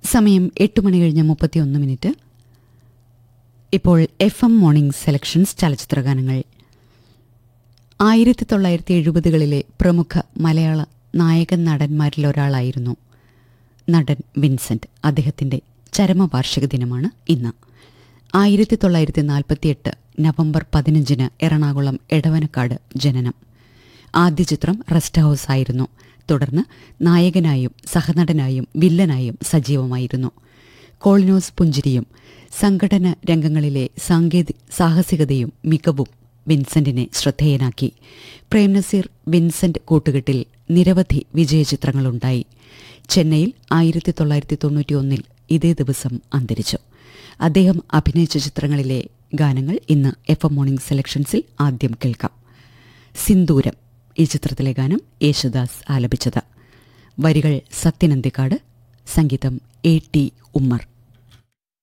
സമയം എട്ട് മണി കഴിഞ്ഞ് മുപ്പത്തിയൊന്ന് മിനിറ്റ് ഇപ്പോൾ എഫ് എം മോർണിംഗ് സെലക്ഷൻസ് ചലച്ചിത്രഗാനങ്ങൾ ആയിരത്തി തൊള്ളായിരത്തി എഴുപതുകളിലെ പ്രമുഖ മലയാള നായകൻ നടന്മാരിലൊരാളായിരുന്നു നടൻ വിൻസെന്റ് അദ്ദേഹത്തിന്റെ ചരമവാർഷിക ദിനമാണ് ഇന്ന് ആയിരത്തി തൊള്ളായിരത്തി നാൽപ്പത്തിയെട്ട് നവംബർ പതിനഞ്ചിന് എറണാകുളം എടവനക്കാട് ജനനം ആദ്യ ചിത്രം റെസ്റ്റ് ഹൗസ് ആയിരുന്നു തുടർന്ന് നായകനായും സഹനടനായും വില്ലനായും സജീവമായിരുന്നു കോളിനോസ് പുഞ്ചിരിയും സംഘടന രംഗങ്ങളിലെ സാങ്കേതി സാഹസികതയും മികവും വിൻസെന്റിനെ ശ്രദ്ധേയനാക്കി പ്രേംനസീർ വിൻസെന്റ് കൂട്ടുകെട്ടിൽ നിരവധി വിജയചിത്രങ്ങളുണ്ടായി ചെന്നൈയിൽ ആയിരത്തി തൊള്ളായിരത്തി തൊണ്ണൂറ്റിയൊന്നിൽ ഇതേ ദിവസം അന്തരിച്ചു അദ്ദേഹം അഭിനയിച്ച ചിത്രങ്ങളിലെ ഗാനങ്ങൾ ഇന്ന് എഫ് എം മോർണിംഗ് സെലക്ഷൻസിൽ ആദ്യം കേൾക്കാം സിന്ദൂരം ഈ ചിത്രത്തിലെ ഗാനം യേശുദാസ് ആലപിച്ചത് വരികൾ സത്യനന്ദിക്കാട് സംഗീതം എ ടി ഉമ്മർ